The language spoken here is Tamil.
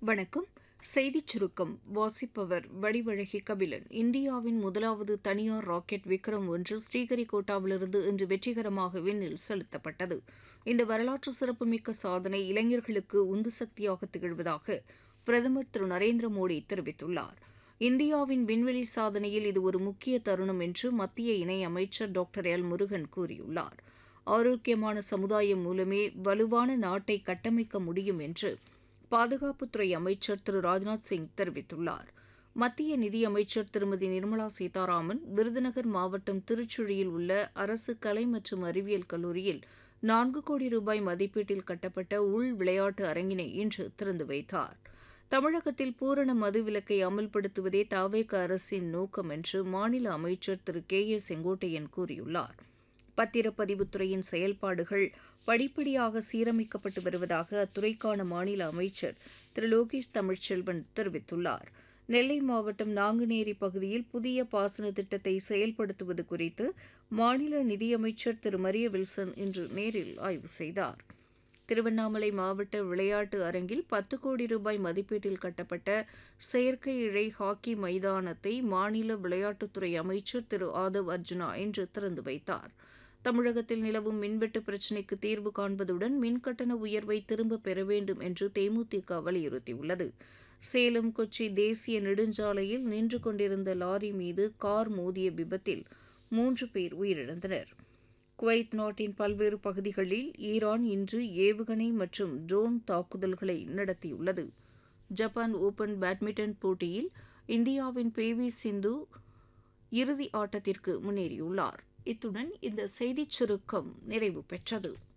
வணக்கம் செய்திச் சுருக்கம் வாசிப்பவர் வடிவழகி கபிலன் இந்தியாவின் முதலாவது தனியார் ராக்கெட் விக்ரம் ஒன்று ஸ்ரீஹரிகோட்டாவிலிருந்து இன்று வெற்றிகரமாக விண்ணில் செலுத்தப்பட்டது இந்த வரலாற்று சிறப்புமிக்க சாதனை இளைஞர்களுக்கு உந்து சக்தியாக திகழ்வதாக பிரதமர் திரு நரேந்திர மோடி தெரிவித்துள்ளார் இந்தியாவின் விண்வெளி சாதனையில் இது ஒரு முக்கிய தருணம் என்று மத்திய இணையமைச்சர் டாக்டர் எல் முருகன் கூறியுள்ளார் ஆரோக்கியமான சமுதாயம் மூலமே வலுவான நாட்டை கட்டமைக்க முடியும் என்று பாதுகாப்புத்துறை அமைச்சர் திரு ராஜ்நாத் சிங் தெரிவித்துள்ளார் மத்திய நிதியமைச்சர் திருமதி நிர்மலா சீதாராமன் விருதுநகர் மாவட்டம் திருச்சுழியில் உள்ள அரசு கலை மற்றும் அறிவியல் கல்லூரியில் நான்கு கோடி ரூபாய் மதிப்பீட்டில் கட்டப்பட்ட உள் விளையாட்டு அரங்கினை இன்று திறந்து வைத்தார் தமிழகத்தில் பூரண மதுவிலக்கை அமல்படுத்துவதே தாவேக அரசின் நோக்கம் என்று மாநில அமைச்சர் திரு கே ஏ செங்கோட்டையன் கூறியுள்ளார் பத்திரப்பதிவுத்துறையின் செயல்பாடுகள் படிப்படியாக சீரமைக்கப்பட்டு வருவதாக அத்துறைக்கான மாநில அமைச்சர் திரு லோகேஷ் தமிழ்ச்செல்வன் தெரிவித்துள்ளார் நெல்லை மாவட்டம் நாங்குநேரி பகுதியில் புதிய பாசன திட்டத்தை செயல்படுத்துவது குறித்து மாநில நிதியமைச்சர் திரு மரிய வில்சன் இன்று நேரில் ஆய்வு செய்தார் திருவண்ணாமலை மாவட்ட விளையாட்டு அரங்கில் பத்து கோடி ரூபாய் மதிப்பீட்டில் கட்டப்பட்ட செயற்கை இழை ஹாக்கி மைதானத்தை மாநில விளையாட்டுத்துறை அமைச்சர் திரு ஆதவ் அர்ஜுனா இன்று திறந்து வைத்தார் தமிழகத்தில் நிலவும் மின்வெட்டு பிரச்சினைக்கு தீர்வு காண்பதுடன் மின்கட்டண உயர்வை திரும்பப் பெற வேண்டும் என்று தேமுதிக வலியுறுத்தியுள்ளது சேலம் கொச்சி தேசிய நெடுஞ்சாலையில் நின்று கொண்டிருந்த லாரி மீது கார் மோதிய விபத்தில் மூன்று பேர் உயிரிழந்தனர் குவைத் நாட்டின் பல்வேறு பகுதிகளில் ஈரான் இன்று ஏவுகணை மற்றும் ட்ரோன் தாக்குதல்களை நடத்தியுள்ளது ஜப்பான் ஓபன் பேட்மிண்டன் போட்டியில் இந்தியாவின் பி வி சிந்து இறுதி ஆட்டத்திற்கு முன்னேறியுள்ளார் இத்துடன் இந்த செய்திச் சுருக்கம் நிறைவு பெற்றது